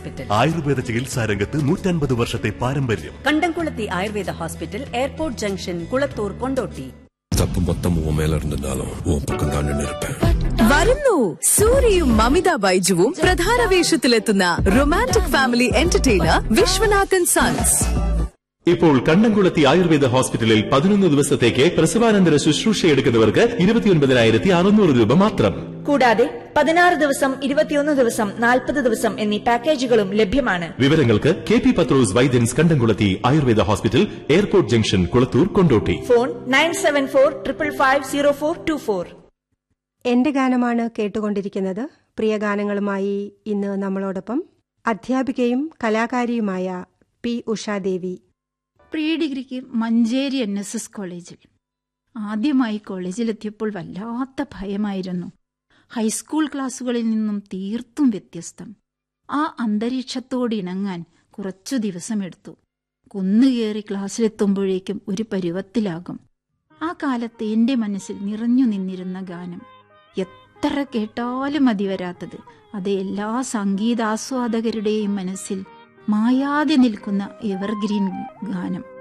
hospital Ayurveda ചികിത്സാ രംഗത്ത് നൂറ്റൻപത് വർഷത്തെ പാരമ്പര്യം Kandamkulathi Ayurveda hospital airport junction Kulathur Kondotty தப்பு மொத்தம் உன் மேல இருந்திருந்தாலும் உன் பக்கம் தான் நின்று இருப்பேன் വരുന്നു സൂര്യയും മമിത ബൈജുവും പ്രധാന വേഷത്തിലെത്തുന്ന romantic family entertainer Viswanathan sons ഇപ്പോൾ കണ്ടംകുളത്തി ആയുർവേദ ഹോസ്പിറ്റലിൽ പതിനൊന്ന് ദിവസത്തേക്ക് പ്രസവാനന്തര ശുശ്രൂഷ എടുക്കുന്നവർക്ക് ഇരുപത്തിയൊൻപതിനായിരത്തി അറുന്നൂറ് രൂപ മാത്രം കൂടാതെ പതിനാറ് ദിവസം ഇരുപത്തിയൊന്ന് ദിവസം നാൽപ്പത് ദിവസം എന്നീ പാക്കേജുകളും ലഭ്യമാണ് വിവരങ്ങൾക്ക് K P Pathros Vaidyans Kandamkulathi Ayurveda hospital airport junction Kulathur Kondotty phone nine seven four triple five zero four two four എന്റെ ഗാനമാണ് കേട്ടുകൊണ്ടിരിക്കുന്നത് പ്രിയ ഗാനങ്ങളുമായി ഇന്ന് നമ്മളോടൊപ്പം അധ്യാപികയും കലാകാരിയുമായ പി ഉഷാദേവി പ്രീ ഡിഗ്രിക്ക് മഞ്ചേരി എൻ എസ് എസ് കോളേജിൽ ആദ്യമായി കോളേജിലെത്തിയപ്പോൾ വല്ലാത്ത ഭയമായിരുന്നു ഹൈസ്കൂൾ ക്ലാസ്സുകളിൽ നിന്നും തീർത്തും വ്യത്യസ്തം ആ അന്തരീക്ഷത്തോട് ഇണങ്ങാൻ കുറച്ചു ദിവസമെടുത്തു കുന്നുകയറി ക്ലാസ്സിലെത്തുമ്പോഴേക്കും ഒരു പരുവത്തിലാകും ആ കാലത്ത് എന്റെ മനസ്സിൽ നിറഞ്ഞു നിന്നിരുന്ന ഗാനം എത്ര കേട്ടാലും മതി വരാത്തത് അത് എല്ലാ സംഗീതാസ്വാദകരുടെയും മനസ്സിൽ മായാതെ നിൽക്കുന്ന എവർഗ്രീൻ ഗാനം